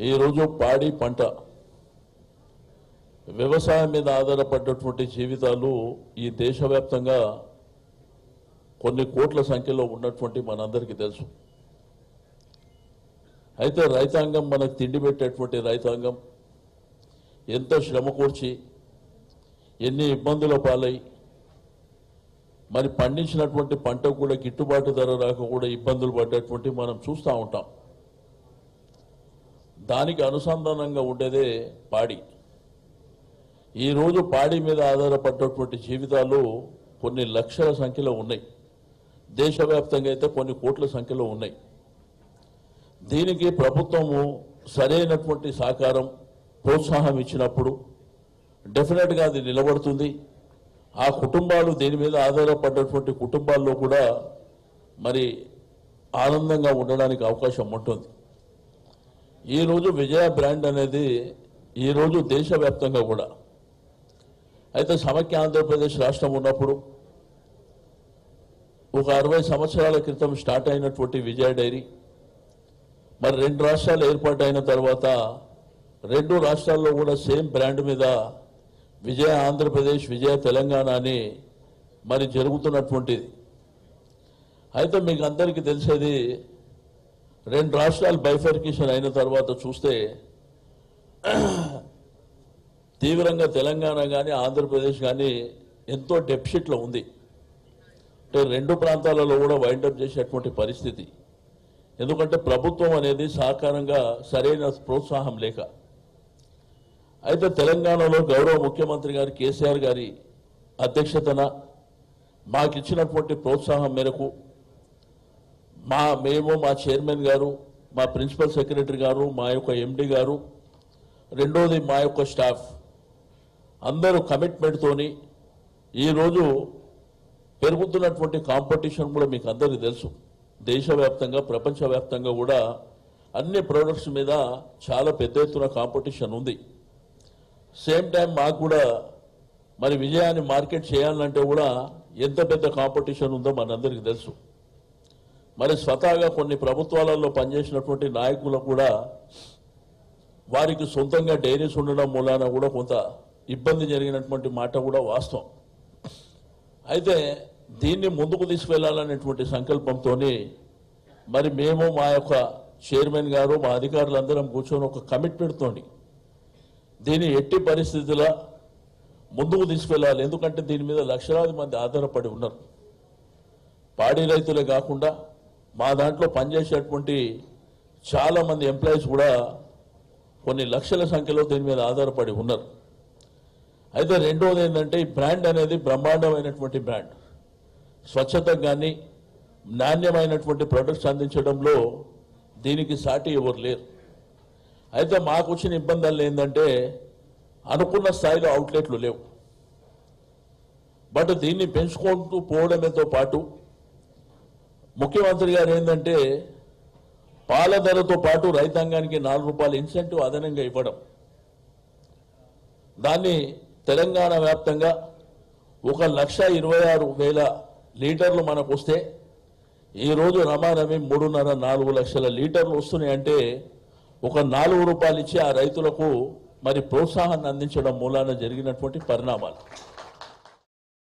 ఈరోజు పాడి పంట వ్యవసాయం మీద ఆధారపడ్డటువంటి జీవితాలు ఈ దేశవ్యాప్తంగా కొన్ని కోట్ల సంఖ్యలో ఉన్నటువంటి మనందరికీ తెలుసు అయితే రైతాంగం మనకు తిండి పెట్టేటువంటి రైతాంగం ఎంత శ్రమ కూర్చి ఎన్ని ఇబ్బందుల పాలై మరి పండించినటువంటి పంట కూడా గిట్టుబాటు ధర రాక కూడా ఇబ్బందులు పడ్డటువంటి మనం చూస్తూ ఉంటాం దానికి అనుసంధానంగా ఉండేదే పాడి ఈరోజు పాడి మీద ఆధారపడ్డటువంటి జీవితాలు కొన్ని లక్షల సంఖ్యలో ఉన్నాయి దేశవ్యాప్తంగా అయితే కొన్ని కోట్ల సంఖ్యలో ఉన్నాయి దీనికి ప్రభుత్వము సరైనటువంటి సహకారం ప్రోత్సాహం ఇచ్చినప్పుడు డెఫినెట్గా అది నిలబడుతుంది ఆ కుటుంబాలు దీని మీద ఆధారపడ్డటువంటి కుటుంబాల్లో కూడా మరి ఆనందంగా ఉండడానికి అవకాశం ఉంటుంది ఈరోజు విజయ బ్రాండ్ అనేది ఈరోజు దేశవ్యాప్తంగా కూడా అయితే సమైక్య ఆంధ్రప్రదేశ్ రాష్ట్రం ఉన్నప్పుడు ఒక అరవై సంవత్సరాల క్రితం స్టార్ట్ అయినటువంటి విజయ డైరీ మరి రెండు రాష్ట్రాలు ఏర్పాటైన తర్వాత రెండు రాష్ట్రాల్లో కూడా సేమ్ బ్రాండ్ మీద విజయ ఆంధ్రప్రదేశ్ విజయ తెలంగాణ అని మరి జరుగుతున్నటువంటిది అయితే మీకు అందరికీ తెలిసేది రెండు రాష్ట్రాలు బైఫర్కేషన్ అయిన తర్వాత చూస్తే తీవ్రంగా తెలంగాణ కానీ ఆంధ్రప్రదేశ్ కానీ ఎంతో డెఫిసిట్లో ఉంది అంటే రెండు ప్రాంతాలలో కూడా వైండప్ చేసేటువంటి పరిస్థితి ఎందుకంటే ప్రభుత్వం అనేది సహకారంగా సరైన ప్రోత్సాహం లేక అయితే తెలంగాణలో గౌరవ ముఖ్యమంత్రి గారు కేసీఆర్ గారి అధ్యక్షతన మాకు ఇచ్చినటువంటి ప్రోత్సాహం మేరకు మా మేము మా చైర్మన్ గారు మా ప్రిన్సిపల్ సెక్రటరీ గారు మా యొక్క ఎండి గారు రెండోది మా యొక్క స్టాఫ్ అందరూ కమిట్మెంట్తోని ఈరోజు పెరుగుతున్నటువంటి కాంపిటీషన్ కూడా మీకు అందరికీ తెలుసు దేశవ్యాప్తంగా ప్రపంచవ్యాప్తంగా కూడా అన్ని ప్రొడక్ట్స్ మీద చాలా పెద్ద ఎత్తున కాంపిటీషన్ ఉంది సేమ్ టైం మాకు కూడా మరి విజయాన్ని మార్కెట్ చేయాలంటే కూడా ఎంత పెద్ద కాంపిటీషన్ ఉందో మనందరికీ తెలుసు మరి స్వతహాగా కొన్ని ప్రభుత్వాలలో పనిచేసినటువంటి నాయకులకు కూడా వారికి సొంతంగా డైరీస్ ఉండడం మూలాన కూడా కొంత ఇబ్బంది జరిగినటువంటి మాట కూడా వాస్తవం అయితే దీన్ని ముందుకు తీసుకెళ్లాలనేటువంటి సంకల్పంతో మరి మేము మా యొక్క చైర్మన్ గారు మా అధికారులందరం కూర్చొని ఒక కమిట్మెంట్తో దీన్ని ఎట్టి పరిస్థితుల ముందుకు తీసుకెళ్ళాలి ఎందుకంటే దీని మీద లక్షలాది మంది ఆధారపడి ఉన్నారు పాడి రైతులే కాకుండా మా దాంట్లో పనిచేసేటువంటి చాలా మంది ఎంప్లాయీస్ కూడా కొన్ని లక్షల సంఖ్యలో దీని మీద ఆధారపడి ఉన్నారు అయితే రెండవది ఏంటంటే ఈ బ్రాండ్ అనేది బ్రహ్మాండమైనటువంటి బ్రాండ్ స్వచ్ఛతకు కానీ నాణ్యమైనటువంటి ప్రొడక్ట్స్ అందించడంలో దీనికి సాటి ఎవరు లేరు అయితే మాకు వచ్చిన ఇబ్బందులు ఏంటంటే అనుకున్న స్థాయిలో అవుట్లెట్లు లేవు బట్ దీన్ని పెంచుకుంటూ పోవడమేతో పాటు ముఖ్యమంత్రి గారు ఏంటంటే పాల ధరతో పాటు రైతాంగానికి నాలుగు రూపాయల ఇన్సెంటివ్ అదనంగా ఇవ్వడం దాన్ని తెలంగాణ వ్యాప్తంగా ఒక లక్ష ఇరవై ఆరు వేల లీటర్లు మనకు వస్తే ఈరోజు రమారమి మూడున్నర నాలుగు లక్షల లీటర్లు వస్తున్నాయంటే ఒక నాలుగు రూపాయలు ఇచ్చి ఆ రైతులకు మరి ప్రోత్సాహాన్ని అందించడం మూలాన జరిగినటువంటి పరిణామాలు